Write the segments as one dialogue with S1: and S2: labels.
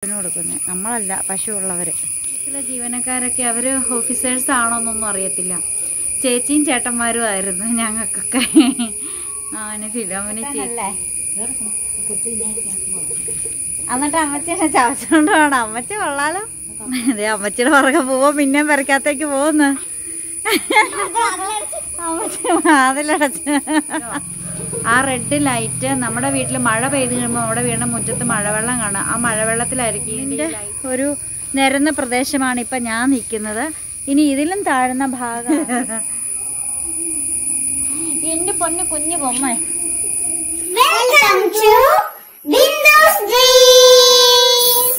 S1: പശുവിന് കൊടുക്കുന്നത് നമ്മളല്ല പശു ഉള്ളവർ ചില ജീവനക്കാരൊക്കെ അവർ ഓഫീസേഴ്സ് ആണോന്നൊന്നും അറിയത്തില്ല ചേച്ചിയും ചേട്ടന്മാരും ആയിരുന്നു ഞങ്ങൾക്കൊക്കെ അവന് ഫിലോമിന് എന്നിട്ട് അമ്മച്ചീനെ ചവച്ചോണ്ട് വേണം അമ്മച്ചി കൊള്ളാലോ അതെ അമ്മച്ചിയുടെ പുറകെ പോവാ പിന്നെയും പെരക്കകത്തേക്ക് പോകുന്നു അമ്മച്ചി വാതിലടച്ച് ആ റെഡ് ലൈറ്റ് നമ്മുടെ വീട്ടിൽ മഴ പെയ്ത് കഴിയുമ്പോൾ നമ്മുടെ വീടിന്റെ മുറ്റത്ത് മഴവെള്ളം കാണാം ആ മഴവെള്ളത്തിലായിരിക്കും ഇതിന്റെ ഒരു നിരന്ന പ്രദേശമാണ് ഇപ്പൊ ഞാൻ നിൽക്കുന്നത് ഇനി ഇതിലും താഴ്ന്ന ഭാഗം എന്റെ പൊന്നു കുഞ്ഞു ബൊമ്മ
S2: Welcome to Bindu's Dreams!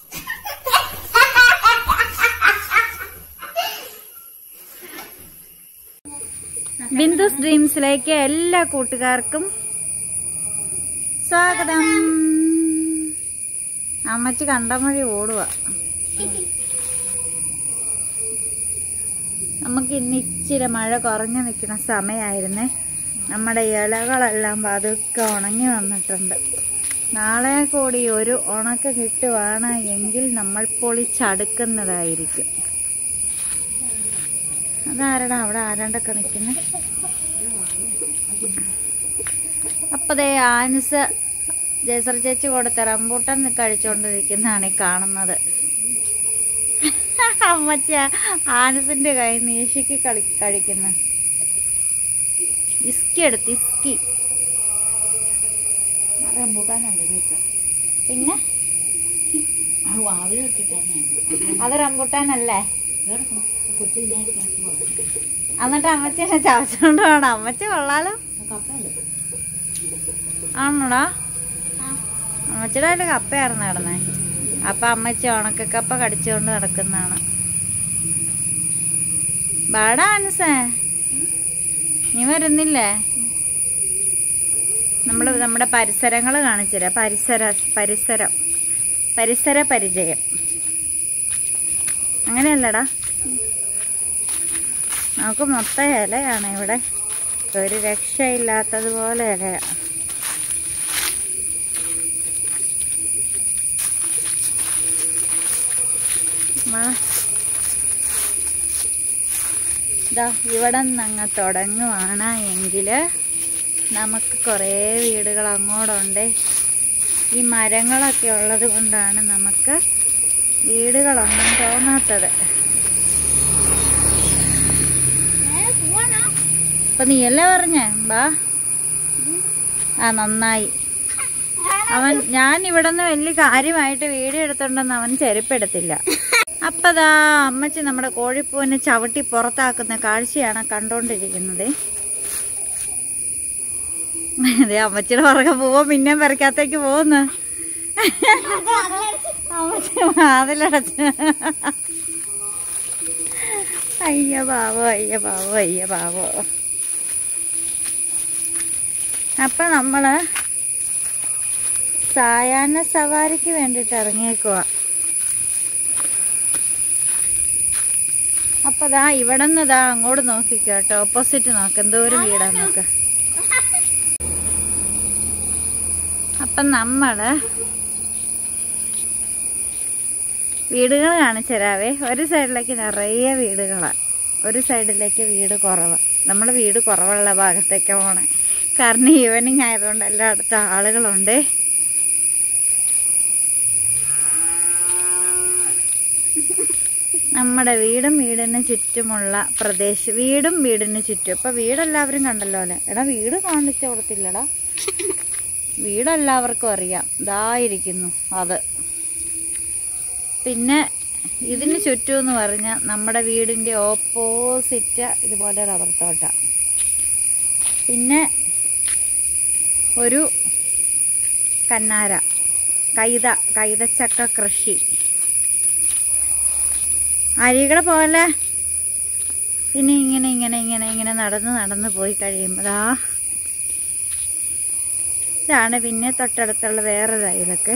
S1: ബിന്ദുസ് ഡ്രീംസിലേക്ക് എല്ലാ കൂട്ടുകാർക്കും സ്വാഗതം അമ്മച്ചി കണ്ടമഴി ഓടുക നമുക്ക് ഇന്ന് ഇച്ചിരി മഴ കുറഞ്ഞു നിൽക്കുന്ന സമയമായിരുന്നേ നമ്മുടെ ഇലകളെല്ലാം പതുക്കെ ഉണങ്ങി വന്നിട്ടുണ്ട് നാളെ കൂടി ഒരു ഉണക്ക് കിട്ടുവാണ് എങ്കിൽ നമ്മൾ പൊളിച്ചടുക്കുന്നതായിരിക്കും അതാരടാ അവിടെ ആരാണ്ടൊക്കെ നിൽക്കുന്നത് അപ്പതേ ആൻസ് ജയസർ ചേച്ചി കൊടുത്ത റംബൂട്ടൻ കഴിച്ചുകൊണ്ട് നിൽക്കുന്നതാണ് ഈ കാണുന്നത് അമ്മച്ച ആനസിന്റെ കൈ നീശിക്ക് കളി കഴിക്കുന്ന ഇസ്കി എടുത്ത് ഇസ്കി പിന്നെ അത് റംബൂട്ടാനല്ലേ എന്നിട്ട് അമ്മച്ചിനെ ചവച്ചോണ്ട് വേണം അമ്മച്ചി കൊള്ളാലോ ആണോടാ അമ്മച്ചിയുടെ കയ്യില് കപ്പയായിരുന്നു നടന്നേ അപ്പൊ അമ്മച്ചി ഉണക്കക്കപ്പ കടിച്ചുകൊണ്ട് നടക്കുന്നതാണ് ബാടാ അനസേ നീ വരുന്നില്ലേ നമ്മള് നമ്മുടെ പരിസരങ്ങൾ കാണിച്ചുതരാം പരിസര പരിസരം പരിസര പരിചയം അങ്ങനെയല്ലടാ നമുക്ക് മൊത്തം ഇലയാണ് ഇവിടെ ഒരു രക്ഷയില്ലാത്തതുപോലെ ഇലയാ വാ. ദാ ഇവിടെ നിന്ന് തുടങ്ങുവാണ് എങ്കിൽ നമുക്ക് കുറേ വീടുകൾ അങ്ങോട്ടുണ്ട് ഈ മരങ്ങളൊക്കെ ഉള്ളത് കൊണ്ടാണ് നമുക്ക് വീടുകളൊന്നും തോന്നാത്തത് അപ്പൊ നീയല്ലേ പറഞ്ഞേ ബാ ആ നന്നായി അവൻ ഞാൻ ഇവിടെ നിന്ന് വലിയ കാര്യമായിട്ട് വീഡിയോ എടുത്തോണ്ടെന്ന് അവൻ ചെരുപ്പെടുത്തില്ല അപ്പതാ അമ്മച്ചി നമ്മുടെ കോഴിപ്പൂവിനെ ചവിട്ടി പുറത്താക്കുന്ന കാഴ്ചയാണ് കണ്ടോണ്ടിരിക്കുന്നത് അതെ അമ്മച്ചിയുടെ പുറകെ പോവാ പിന്നെയും പെരക്കകത്തേക്ക് പോകുന്നു അമ്മച്ചി വാതിലടച്ച് അയ്യ പാവോ അയ്യ പാവോ അയ്യ പാവോ അപ്പൊ നമ്മള് സായാഹ്ന സവാരിക്ക് വേണ്ടിട്ട് ഇറങ്ങിയേക്കുക അപ്പൊ ദാ ഇവിടെ നിന്ന് ദാ അങ്ങോട്ട് നോക്കിക്കോ കേട്ടോ ഓപ്പോസിറ്റ് നോക്ക് എന്തോരം വീടാ നോക്ക് അപ്പൊ നമ്മള് വീടുകൾ കാണിച്ചു തരാവേ ഒരു സൈഡിലേക്ക് നിറയെ വീടുകളാ ഒരു സൈഡിലേക്ക് വീട് കുറവാ നമ്മള് വീട് കുറവുള്ള ഭാഗത്തേക്ക് പോണേ കാരണം ഈവനിങ് ആയതുകൊണ്ട് എല്ലായിടത്തും ആളുകളുണ്ട് നമ്മുടെ വീടും വീടിന് ചുറ്റുമുള്ള പ്രദേശം വീടും വീടിന് ചുറ്റും ഇപ്പൊ വീടെല്ലാവരും കണ്ടല്ലോ അല്ലെ എടാ വീട് കാണിച്ചു കൊടുത്തില്ലടാ വീടെല്ലാവർക്കും അറിയാം ഇതായിരിക്കുന്നു അത് പിന്നെ ഇതിന് ചുറ്റും എന്ന് പറഞ്ഞാൽ നമ്മുടെ വീടിന്റെ ഓപ്പോസിറ്റ് ഇതുപോലെ റബ്ബർ തോട്ട പിന്നെ ഒരു കന്നാര കൈത കൈതച്ചക്ക കൃഷി അരികളെ പോലെ പിന്നെ ഇങ്ങനെ ഇങ്ങനെ ഇങ്ങനെ ഇങ്ങനെ നടന്ന് നടന്ന് പോയി കഴിയുമ്പോഴാ ഇതാണ് പിന്നെ തൊട്ടടുത്തുള്ള വേറൊരു അയലൊക്കെ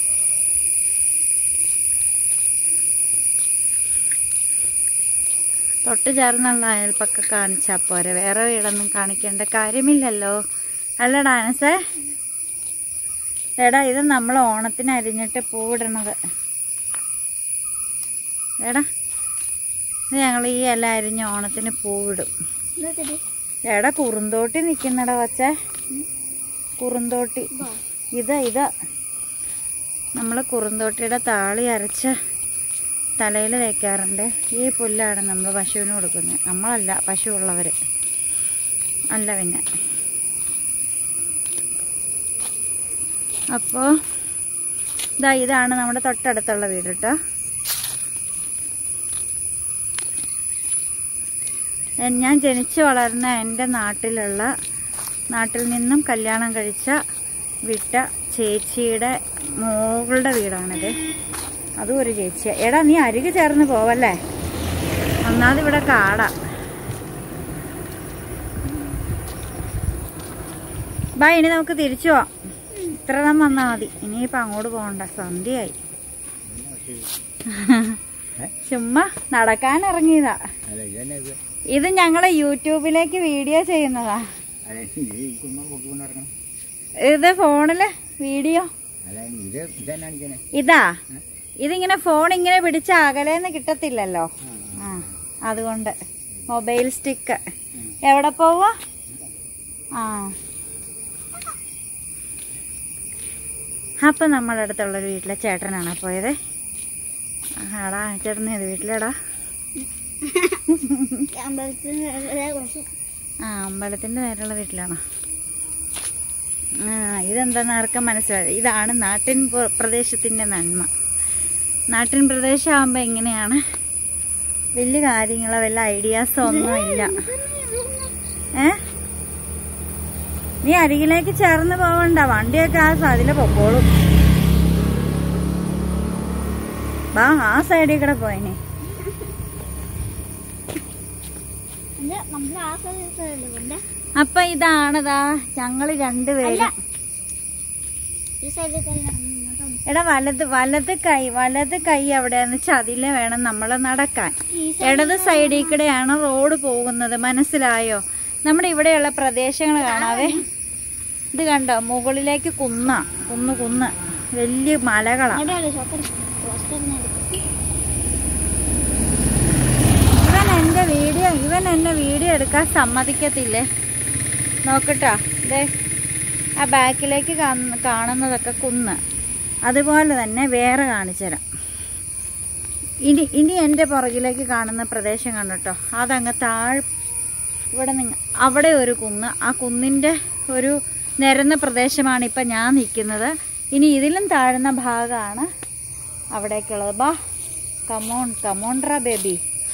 S1: തൊട്ട് ചേർന്നുള്ള അയൽപ്പൊക്കെ കാണിച്ചാ പോരെ വേറെ വീടൊന്നും കാണിക്കേണ്ട കാര്യമില്ലല്ലോ അല്ലടാ അനസേ എടാ ഇത് നമ്മൾ ഓണത്തിന് അരിഞ്ഞിട്ട് പൂവിടണത് എടാ ഇത് ഞങ്ങൾ ഈ ഇല അരിഞ്ഞ് ഓണത്തിന് പൂവിടും എടാ കുറുന്തോട്ടി നിൽക്കുന്നടാ വച്ചേ കുറുന്തോട്ടി ഇതാ ഇതാ നമ്മൾ കുറുന്തോട്ടിയുടെ താളി അരച്ച് തലയിൽ തേക്കാറുണ്ട് ഈ പുല്ലാണ് നമ്മൾ പശുവിന് കൊടുക്കുന്നത് നമ്മളല്ല പശു ഉള്ളവർ അല്ല പിന്നെ അപ്പോൾ ഇതാ ഇതാണ് നമ്മുടെ തൊട്ടടുത്തുള്ള വീട് കേട്ടോ എൻ- ഞാൻ ജനിച്ചു വളർന്ന എൻ്റെ നാട്ടിലുള്ള നാട്ടിൽ നിന്നും കല്യാണം കഴിച്ച വിട്ട ചേച്ചിയുടെ മോളുടെ വീടാണിത് അതും ഒരു ചേച്ചിയാ എടാ നീ അരികെ ചേർന്ന് പോവല്ലേ ഒന്നാമത് ഇവിടെ കാടാ ബാ ഇനി നമുക്ക് തിരിച്ചു പോവാം ഇത്ര നാം വന്നാൽ മതി ഇനിയിപ്പോൾ അങ്ങോട്ട് പോകണ്ട സന്ധ്യയായി ചുമ്മാ നടക്കാൻ ഇറങ്ങിയതാ
S3: അല്ല ഇതന്നെ ഇത്
S1: ഇത് ഞങ്ങള് യൂട്യൂബിലേക്ക് വീഡിയോ ചെയ്യുന്നതാ
S3: അല്ല ഈ കുമ്മ പൊക്കിക്കൊണ്ട് നടക്കണം
S1: ഇത് ഫോണില് വീഡിയോ
S3: അല്ല ഇത് ഇതന്നെ കാണിക്കണേ
S1: ഇതാ ഇതിങ്ങനെ ഫോൺ ഇങ്ങനെ പിടിച്ച അകലേന്ന് കിട്ടത്തില്ലല്ലോ ആ അതുകൊണ്ട് മൊബൈൽ സ്റ്റിക്ക് എവിടെ പോവാ ആ അപ്പൊ നമ്മുടെ അടുത്തുള്ളൊരു വീട്ടിലെ ചേട്ടനാണ് പോയത് ആടാ ചേട്ടൻ ഏത് വീട്ടിലെടാ ആ അമ്പലത്തിന്റെ നേരെയുള്ള വീട്ടിലാണോ ആ ഇതെന്താന്ന് ആർക്കും മനസ്സിലായി ഇതാണ് നാട്ടിൻ പ്ര- പ്രദേശത്തിന്റെ നന്മ നാട്ടിൻ പ്രദേശമാകുമ്പോ എങ്ങനെയാണ് വലിയ കാര്യങ്ങളോ വല്ല ഐഡിയാസോ ഒന്നും ഇല്ല ഏ നീ അരികിലേക്ക് ചേർന്ന് പോവണ്ട വണ്ടിയൊക്കെ ആ അതിലെ പൊക്കോളും വാ ആ സൈഡിൽ കൂടെ പോയിനെ അപ്പൊ ഇതാണതാ ഞങ്ങള് രണ്ടുപേരും എടാ വലത് വലത് കൈ വലത് കൈ എവിടെയാന്ന് വെച്ചാൽ അതിലെ വേണം നമ്മൾ നടക്കാൻ ഇടത് സൈഡിൽ കൂടെയാണ് റോഡ് പോകുന്നത് മനസ്സിലായോ നമ്മുടെ ഇവിടെയുള്ള പ്രദേശങ്ങൾ കാണാവേ ഇത് കണ്ടോ മുകളിലേക്ക് കുന്ന കുന്ന് കുന്ന് വലിയ മലകളാ ഇവൻ എന്റെ വീഡിയോ ഇവൻ എന്നെ വീഡിയോ എടുക്കാൻ സമ്മതിക്കത്തില്ലേ നോക്കട്ടോ ദേ ആ ബാക്കിലേക്ക് കാണുന്ന- കാണുന്നതൊക്കെ കുന്ന് അതുപോലെ തന്നെ വേറെ കാണിച്ചു തരാം ഇനി ഇനി എൻ്റെ പുറകിലേക്ക് കാണുന്ന പ്രദേശം കണ്ടോ അതങ്ങ് താഴ് ഇവിടെ നിങ്ങ അവിടെ ഒരു കുന്ന് ആ കുന്നിൻ്റെ ഒരു നിരന്ന പ്രദേശമാണ് ഇപ്പം ഞാൻ നിൽക്കുന്നത് ഇനി ഇതിലും താഴ്ന്ന ഭാഗമാണ് അവിടേക്കുള്ളത് ബാ കമോൺ കമോൺട്രാ ബേബി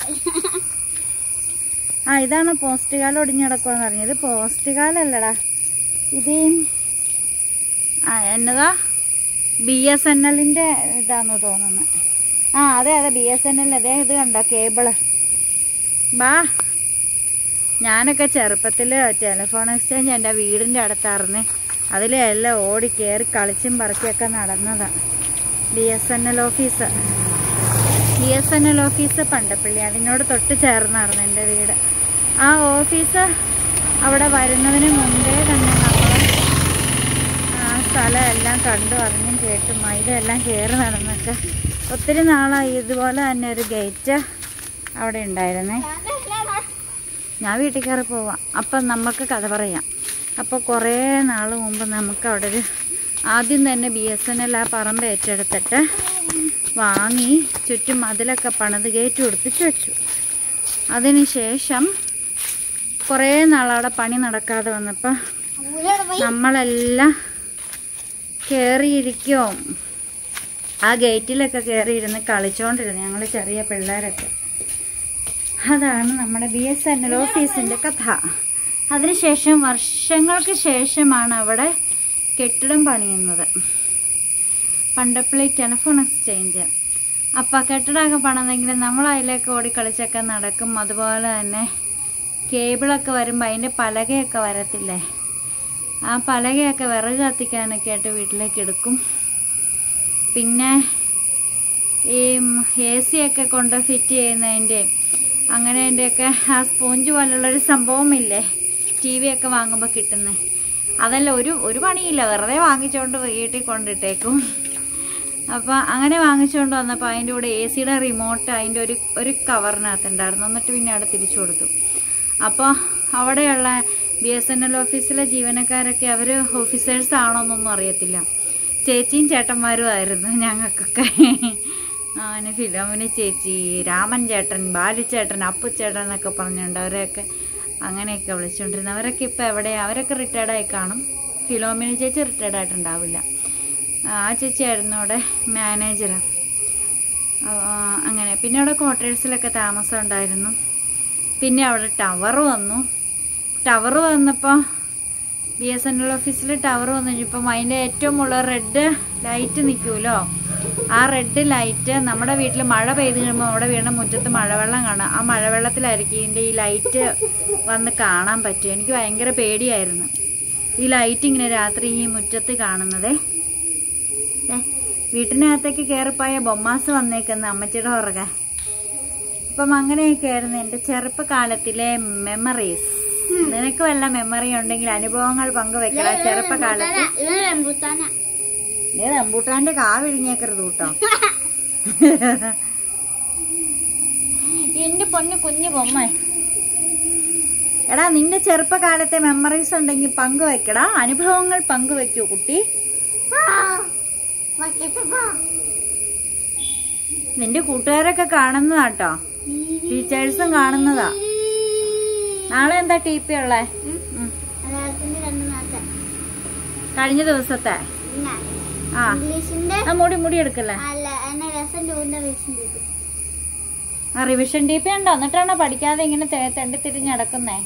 S1: ആ ഇതാണ് പോസ്റ്റ് കാലം ഒടിഞ്ഞു കിടക്കുമെന്ന് പറഞ്ഞത് പോസ്റ്റ് കാലല്ലടാ ഇത് ആ എന്നതാ ബി എസ് എൻ എല്ലിൻ്റെ ഇതാന്ന് തോന്നുന്നു ആ അതെ അതെ ബി എസ് എൻ എൽ അതെ ഇത് കണ്ടോ കേബിള് ബാ ഞാനൊക്കെ ചെറുപ്പത്തിൽ ടെലിഫോൺ എക്സ്ചേഞ്ച് എൻ്റെ വീടിൻ്റെ അടുത്തായിരുന്നേ അതിലെല്ലാം ഓടി കയറി കളിച്ചും പറക്കിയൊക്കെ നടന്നതാണ് B S N L office B S N L office Pandappilly അതിനോട് തൊട്ട് ചേർന്നായിരുന്നു എൻ്റെ വീട് ആ ഓഫീസ് അവിടെ വരുന്നതിന് മുമ്പേ തന്നെ നമ്മൾ ആ സ്ഥലം എല്ലാം കണ്ടു അറിഞ്ഞും കേട്ടും ഇതെല്ലാം കയറി നടന്നൊക്കെ ഒത്തിരി നാളായി ഇതുപോലെ തന്നെ ഒരു ഗേറ്റ് അവിടെ ഉണ്ടായിരുന്നേ ഞാൻ വീട്ടിൽ കയറി പോവാം അപ്പം നമുക്ക് കഥ പറയാം അപ്പോൾ കുറേ നാൾ മുമ്പ് നമുക്ക് അവിടെ ഒരു ആദ്യം തന്നെ ബി എസ് എൻ എൽ ആ പറമ്പ് ഏറ്റെടുത്തിട്ട് വാങ്ങി ചുറ്റും മതിലൊക്കെ പണിത് ഗേറ്റ് ഉടുപ്പിച്ച് വെച്ചു അതിനുശേഷം കുറേ നാളവിടെ പണി നടക്കാതെ വന്നപ്പോൾ നമ്മളെല്ലാം കയറിയിരിക്കോ ആ ഗേറ്റിലൊക്കെ കയറിയിരുന്ന് കളിച്ചോണ്ടിരുന്നു ഞങ്ങൾ ചെറിയ പിള്ളേരൊക്കെ അതാണ് നമ്മുടെ ബി എസ് എൻ എൽ ഓഫീസിന്റെ കഥ അതിനുശേഷം വർഷങ്ങൾക്ക് ശേഷമാണ് അവിടെ കെട്ടിടം പണിയുന്നത് പണ്ടപ്പള്ളി ടെലിഫോൺ എക്സ്ചേഞ്ച് അപ്പം കെട്ടിടമൊക്കെ പണിതെങ്കിൽ നമ്മൾ അതിലേക്ക് ഓടി കളിച്ചൊക്കെ നടക്കും അതുപോലെ തന്നെ കേബിളൊക്കെ വരുമ്പോൾ അതിൻ്റെ പലകയൊക്കെ വരത്തില്ലേ ആ പലകയൊക്കെ വിറക് കത്തിക്കാനൊക്കെ ആയിട്ട് വീട്ടിലേക്ക് എടുക്കും പിന്നെ ഈ എ സി ഒക്കെ കൊണ്ട് ഫിറ്റ് ചെയ്യുന്നതിൻ്റെ അങ്ങനെ അതിൻ്റെയൊക്കെ ആ സ്പോഞ്ച് പോലുള്ളൊരു സംഭവമില്ലേ ടി വി ഒക്കെ വാങ്ങുമ്പോൾ കിട്ടുന്നത് അതല്ല ഒരു ഒരു പണിയില്ല വെറുതെ വാങ്ങിച്ചുകൊണ്ട് വീട്ടിൽ കൊണ്ടിട്ടേക്കും അപ്പോൾ അങ്ങനെ വാങ്ങിച്ചുകൊണ്ട് വന്നപ്പോൾ അതിൻ്റെ കൂടെ എ സിയുടെ റിമോട്ട് അതിൻ്റെ ഒരു ഒരു കവറിനകത്ത് ഉണ്ടായിരുന്നു എന്നിട്ട് പിന്നെ അവിടെ തിരിച്ചു കൊടുത്തു അപ്പോൾ അവിടെയുള്ള ബി എസ് എൻ എൽ ഓഫീസിലെ ജീവനക്കാരൊക്കെ അവർ ഓഫീസേഴ്സ് ആണോന്നൊന്നും അറിയത്തില്ല ചേച്ചിയും ചേട്ടന്മാരും ആയിരുന്നു ഞങ്ങൾക്കൊക്കെ അവന് ഫിലോമിന് ചേച്ചി രാമൻ ചേട്ടൻ ബാലിച്ചേട്ടൻ അപ്പുച്ചേട്ടൻ എന്നൊക്കെ പറഞ്ഞുകൊണ്ട് അവരെയൊക്കെ അങ്ങനെയൊക്കെ വിളിച്ചുകൊണ്ടിരുന്നു അവരൊക്കെ ഇപ്പോൾ എവിടെയാണ് അവരൊക്കെ റിട്ടയർഡായി കാണും ഫിലോമിന് ചേച്ചി റിട്ടയർഡ് ആയിട്ടുണ്ടാവില്ല ആ ചേച്ചിയായിരുന്നു അവിടെ മാനേജറാണ് അങ്ങനെ പിന്നെ അവിടെ ക്വാർട്ടേഴ്സിലൊക്കെ താമസം ഉണ്ടായിരുന്നു പിന്നെ അവിടെ ടവർ വന്നു ടവർ വന്നപ്പോൾ ബി എസ് എൻ എൽ ഓഫീസിൽ ടവർ വന്നു കഴിഞ്ഞപ്പം അതിൻ്റെ ഏറ്റവും മുകളിൽ റെഡ് ലൈറ്റ് നിൽക്കുമല്ലോ ആ റെഡ് ലൈറ്റ് നമ്മുടെ വീട്ടിൽ മഴ പെയ്ത് കഴിയുമ്പോൾ നമ്മുടെ വീടിൻ്റെ മുറ്റത്ത് മഴവെള്ളം കാണാം ആ മഴവെള്ളത്തിലായിരിക്കും ഇതിൻ്റെ ഈ ലൈറ്റ് വന്ന് കാണാൻ പറ്റും എനിക്ക് ഭയങ്കര പേടിയായിരുന്നു ഈ ലൈറ്റ് ഇങ്ങനെ രാത്രി ഈ മുറ്റത്ത് കാണുന്നതേ ഏ വീട്ടിനകത്തേക്ക് കയറിപ്പോയ ബൊമ്മാസ് വന്നേക്കുന്ന അമ്മച്ചിയുടെ പുറകെ അപ്പം അങ്ങനെയൊക്കെ ആയിരുന്നു എൻ്റെ ചെറുപ്പകാലത്തിലെ മെമ്മറീസ് നിനക്ക് വല്ല മെമ്മറി ഉണ്ടെങ്കിൽ അനുഭവങ്ങൾ പങ്കുവെക്കട ചെറുപ്പകാലത്ത്
S2: ഇത് റംബുട്ടാന
S1: നീ റംബൂട്ടാന്റെ കാ വിഴിഞ്ഞേക്കരുത് കേട്ടോ എന്റെ പൊന്ന് കുഞ്ഞു ബൊമ്മ എടാ നിന്റെ ചെറുപ്പകാലത്തെ മെമ്മറീസ് ഉണ്ടെങ്കിൽ പങ്കുവെക്കടാ അനുഭവങ്ങൾ പങ്കുവെക്കൂ കുട്ടി നിന്റെ കൂട്ടുകാരൊക്കെ കാണുന്നതാട്ടോ ടീച്ചേഴ്സും കാണുന്നതാ നാളെ എന്താ ടി പി ഉള്ളേ ഉം.
S2: മലയാളത്തിന്റെ രണ്ട് മാസം
S1: കഴിഞ്ഞ ദിവസത്തെ
S2: പിന്നെ
S1: ആ
S2: ഇംഗ്ലീഷിന്റെ
S1: ആ മുടി മുടി എടുക്കല്ലേ
S2: അല്ല എന്നെ രസം ടൂറിന്റെ വിഷം ചെയ്തു
S1: ആ റിവിഷൻ ടി പി ഉണ്ടോ എന്നിട്ടാണോ പഠിക്കാതെ ഇങ്ങനെ തെ- തെണ്ടി തിരിഞ്ഞ് നടക്കുന്നേ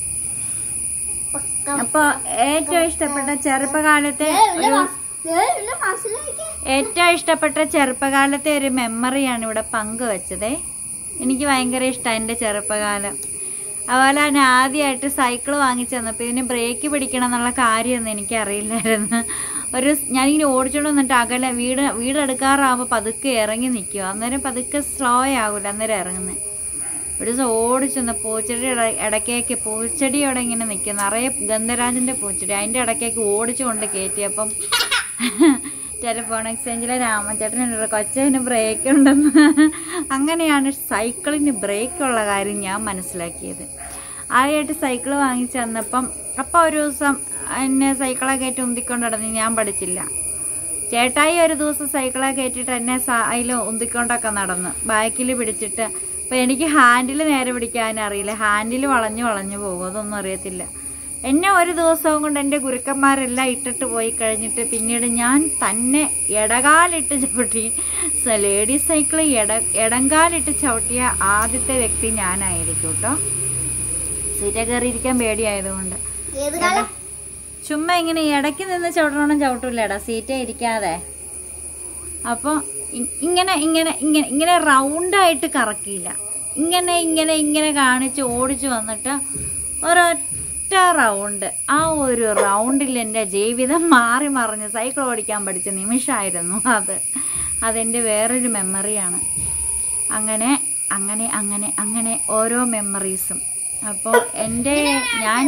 S2: പക്കം
S1: അപ്പൊ ഏറ്റവും ഇഷ്ടപ്പെട്ട ചെറുപ്പകാലത്തെ ഒരു
S2: മനസ്സിലാക്കി
S1: ഏറ്റവും ഇഷ്ടപ്പെട്ട ചെറുപ്പകാലത്തെ ഒരു മെമ്മറിയാണ് ഇവിടെ പങ്കുവെച്ചത് എനിക്ക് ഭയങ്കര ഇഷ്ടമാണ് എൻ്റെ ചെറുപ്പകാലം അതുപോലെ തന്നെ ആദ്യമായിട്ട് സൈക്കിൾ വാങ്ങിച്ചു തന്നപ്പോൾ ഇതിന് ബ്രേക്ക് പിടിക്കണം എന്നുള്ള കാര്യമൊന്നും എനിക്കറിയില്ലായിരുന്നു ഒരു സ് ഞാനിങ്ങനെ ഓടിച്ചോണ്ട് വന്നിട്ട് അകലെ വീട് വീടെടുക്കാറാകുമ്പോൾ പതുക്കെ ഇറങ്ങി നിൽക്കുക അന്നേരം പതുക്കെ സ്ലോ ആകൂല അന്നേരം ഇറങ്ങുന്നത് ഒരു ദിവസം ഓടിച്ചെന്ന് പൂച്ചെടി ഇട- ഇടയ്ക്കേക്ക് പൂച്ചെടി അവിടെ ഇങ്ങനെ നിൽക്കും നിറയെ ഗന്ധരാജന്റെ പൂച്ചെടി അതിന്റെ ഇടയ്ക്കേക്ക് ഓടിച്ചു കൊണ്ട് കയറ്റിയപ്പം ടെലിഫോൺ എക്സ്ചേഞ്ചിലെ രാമചേട്ടനുണ്ട് കൊച്ചതിന് ബ്രേക്ക് ഉണ്ടെന്ന് അങ്ങനെയാണ് സൈക്കിളിന് ബ്രേക്ക് ഉള്ള കാര്യം ഞാൻ മനസ്സിലാക്കിയത് ആദ്യമായിട്ട് സൈക്കിൾ വാങ്ങിച്ചു തന്നപ്പം അപ്പം ഒരു ദിവസം എന്നെ സൈക്കിളെ കയറ്റി ഉന്തിക്കൊണ്ട് നടന്ന് ഞാൻ പഠിച്ചില്ല ചേട്ടായി ഒരു ദിവസം സൈക്കിളെ കയറ്റിയിട്ട് എന്നെ അതിൽ ഉന്തിക്കൊണ്ടൊക്കെ നടന്നു ബാക്കിൽ പിടിച്ചിട്ട് അപ്പം എനിക്ക് ഹാൻഡിൽ നേരെ പിടിക്കാൻ അറിയില്ല ഹാൻഡിൽ വളഞ്ഞു വളഞ്ഞു പോകും അതൊന്നും അറിയത്തില്ല എന്നെ ഒരു ദിവസവും കൊണ്ട് എൻ്റെ ഗുരുക്കന്മാരെല്ലാം ഇട്ടിട്ട് പോയി കഴിഞ്ഞിട്ട് പിന്നീട് ഞാൻ തന്നെ ഇടകാലിട്ട് ചവിട്ടി സ- ലേഡി സൈക്കിൾ ഇട ഇടങ്കാലിട്ട് ചവിട്ടിയ ആദ്യത്തെ വ്യക്തി ഞാനായിരിക്കും കേട്ടോ സീറ്റ കയറിയിരിക്കാൻ പേടിയായതുകൊണ്ട്
S2: ഏത് കാലം
S1: ചുമ്മാ ഇങ്ങനെ ഇടയ്ക്ക് നിന്ന് ചവിട്ടണം ചവിട്ടില്ലടാ സീറ്റേ ഇരിക്കാതെ അപ്പോൾ ഇങ്ങനെ ഇങ്ങനെ ഇങ്ങനെ ഇങ്ങനെ റൗണ്ടായിട്ട് കറക്കിയില്ല ഇങ്ങനെ ഇങ്ങനെ ഇങ്ങനെ കാണിച്ച് ഓടിച്ചു വന്നിട്ട് ഒരൊറ്റ റൗണ്ട് ആ ഒരു റൗണ്ടിൽ എൻ്റെ ജീവിതം മാറി മറിഞ്ഞ് സൈക്കിൾ ഓടിക്കാൻ പഠിച്ച നിമിഷമായിരുന്നു അത് അതെൻ്റെ വേറൊരു മെമ്മറിയാണ് അങ്ങനെ അങ്ങനെ അങ്ങനെ അങ്ങനെ ഓരോ മെമ്മറീസും അപ്പോൾ എൻ്റെ ഞാൻ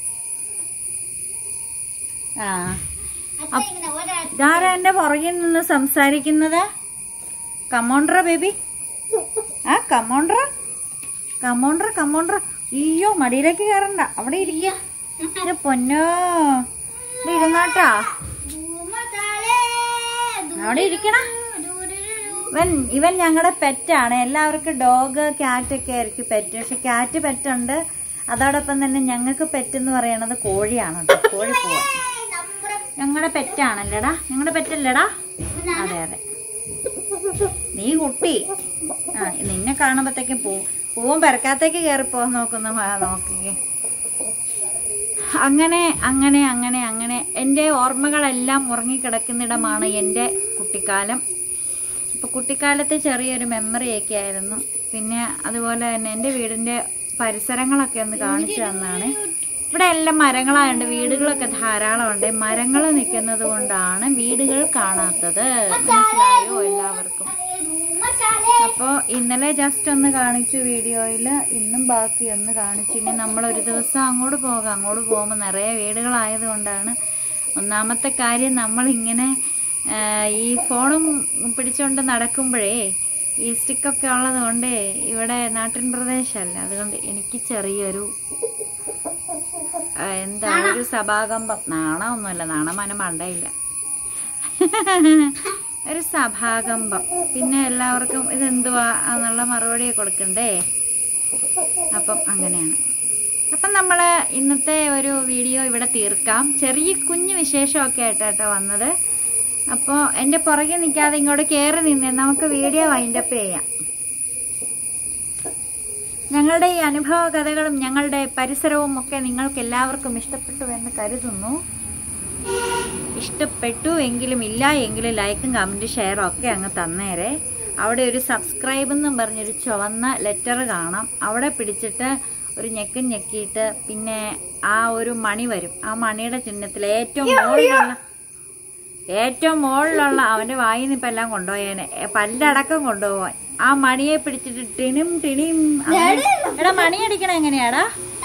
S1: ആ
S2: അച്ഛൻ ഇങ്ങനെ ഒരാ
S1: ഇതാരാ എന്റെ പുറകിൽ നിന്ന് സംസാരിക്കുന്നത് കമോണ്ടറ ബേബി ആ കമോണ്ടറ കമോണ്ടറ കമോണ്ടറ അയ്യോ മടിയിലേക്ക് കയറണ്ട അവിടെ ഇരിക്കുക എന്റെ പൊന്നോ ഇവിടെ ഇരുന്നാട്ടാ
S2: ധൂമതാലേ,
S1: അവിടെ ഇരിക്കണം
S2: ദൂരൊരു
S1: ഇവൻ ഇവൻ ഞങ്ങളുടെ പെറ്റാണ് എല്ലാവർക്കും ഡോഗ് ക്യാറ്റ് ഒക്കെ ആയിരിക്കും പെറ്റ് പക്ഷെ ക്യാറ്റ് പെറ്റുണ്ട് അതോടൊപ്പം തന്നെ ഞങ്ങൾക്ക് പെറ്റ് എന്ന് പറയണത് കോഴിയാണ് കേട്ടോ കോഴി പോവാൻ
S2: നമ്മുടെ
S1: ഞങ്ങളുടെ പെറ്റാണല്ലേടാ ഞങ്ങളുടെ പെറ്റല്ലേടാ അതെ അതെ നീ കുട്ടി ആ നിന്നെ കാണുമ്പോഴത്തേക്കും പൂ പൂവും പെരക്കാത്തേക്ക് കയറിപ്പോ നോക്കുന്ന മ- നോക്കിക്കേ അങ്ങനെ അങ്ങനെ അങ്ങനെ അങ്ങനെ എൻ്റെ ഓർമ്മകളെല്ലാം ഉറങ്ങിക്കിടക്കുന്നിടമാണ് എൻ്റെ കുട്ടിക്കാലം ഇപ്പൊ കുട്ടിക്കാലത്തെ ചെറിയൊരു മെമ്മറിയൊക്കെ ആയിരുന്നു പിന്നെ അതുപോലെ തന്നെ എൻ്റെ വീടിൻ്റെ പരിസരങ്ങളൊക്കെ ഒന്ന് കാണിച്ചു തന്നാണ് ഇവിടെ എല്ലാം മരങ്ങളായുണ്ട് വീടുകളൊക്കെ ധാരാളമുണ്ട് മരങ്ങൾ നിൽക്കുന്നത് കൊണ്ടാണ് വീടുകൾ കാണാത്തത് മനസ്സിലായോ എല്ലാവർക്കും
S2: ധൂമതാലേ.
S1: അപ്പോൾ ഇന്നലെ ജസ്റ്റ് ഒന്ന് കാണിച്ചു വീഡിയോയിൽ ഇന്നും ബാക്കി ഒന്ന് കാണിച്ചു ഇനി നമ്മൾ ഒരു ദിവസം അങ്ങോട്ട് പോകാം അങ്ങോട്ട് പോകുമ്പോൾ നിറയെ വീടുകളായത് കൊണ്ടാണ് ഒന്നാമത്തെ കാര്യം നമ്മളിങ്ങനെ ആ, ഈ ഫോണും പിടിച്ചുകൊണ്ട് നടക്കുമ്പോഴേ ഈ സ്റ്റിക്കൊക്കെ ഉള്ളത് കൊണ്ട് ഇവിടെ നാട്ടിൻ പ്രദേശമല്ല അതുകൊണ്ട് എനിക്ക് ചെറിയൊരു ആ, എന്താ ഒരു സഭാകമ്പം നാണമൊന്നുമല്ല നാണമാനം മണ്ടയില്ല ഒരു സഭാകമ്പം പിന്നെ എല്ലാവർക്കും ഇതെന്തുവാ എന്നുള്ള മറുപടി കൊടുക്കണ്ടേ അപ്പം അങ്ങനെയാണ് അപ്പം നമ്മൾ ഇന്നത്തെ ഒരു വീഡിയോ ഇവിടെ തീർക്കാം ചെറിയ കുഞ്ഞു വിശേഷമൊക്കെ ആയിട്ടാട്ടോ വന്നത് അപ്പോൾ എൻ്റെ പുറകെ നിൽക്കാതെ ഇങ്ങോട്ട് കയറി നിന്നേ നമുക്ക് വീഡിയോ വൈൻഡപ്പ് ചെയ്യാം ഞങ്ങളുടെ ഈ അനുഭവ കഥകളും ഞങ്ങളുടെ പരിസരവും ഒക്കെ നിങ്ങൾക്ക് എല്ലാവർക്കും ഇഷ്ടപ്പെട്ടു എന്ന് കരുതുന്നു ഇഷ്ടപ്പെട്ടു എങ്കിലും ഇല്ല എങ്കിലും ലൈക്കും കമൻറ്റും ഷെയറും ഒക്കെ അങ്ങ് തന്നേരെ അവിടെ ഒരു സബ്സ്ക്രൈബ് എന്നും പറഞ്ഞൊരു ചുവന്ന ലെറ്റർ കാണാം അവിടെ പിടിച്ചിട്ട് ഒരു ഞെക്കും ഞെക്കിയിട്ട് പിന്നെ ആ ഒരു മണി വരും ആ മണിയുടെ ചിഹ്നത്തിൽ ഏറ്റവും മുകളിലുള്ള ഏറ്റവും മുകളിലുള്ള അവന്റെ വായിൽ നിന്ന് ഇപ്പൊ എല്ലാം കൊണ്ടുപോയേനെ എ, പല്ലടക്കം കൊണ്ടുപോവാൻ ആ മണിയെ പിടിച്ചിട്ട് ടിണിം ടിണിം അങ്ങനെ- എടാ മണി അടിക്കണ എങ്ങനെയാടാ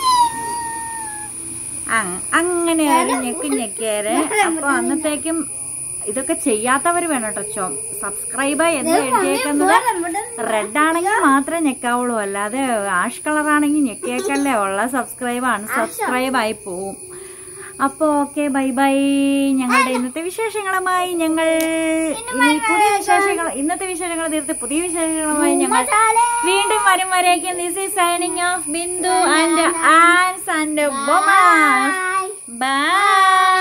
S1: അങ്- അങ്ങനെ ഒരു ഞെക്ക് ഞെക്കിയേരെ അപ്പൊ അന്നത്തേക്കും ഇതൊക്കെ ചെയ്യാത്തവര് വേണം കേട്ടോ സബ്സ്ക്രൈബ് എന്ന് എഴുതിയേക്കുന്നത് റെഡ് ആണെങ്കിൽ മാത്രമേ ഞെക്കാവുള്ളൂ അല്ലാതെ ആഷ് കളർ ആണെങ്കിൽ ഞെക്കിയേക്കല്ലേ ഉള്ള സബ്സ്ക്രൈബ് ആണ് സബ്സ്ക്രൈബ് ആയി പോവും അപ്പൊ ഓക്കെ ബൈ ബൈ ഞങ്ങളുടെ ഇന്നത്തെ വിശേഷങ്ങളുമായി ഞങ്ങൾ ഇനി പുതിയ വിശേഷങ്ങൾ ഇന്നത്തെ വിശേഷങ്ങൾ തീർത്ത് പുതിയ വിശേഷങ്ങളുമായി ഞങ്ങൾ വീണ്ടും വരും വരേക്കും this is signing off Bindu and ആൻസ് ആൻഡ് ബൊമാസ് ബൈ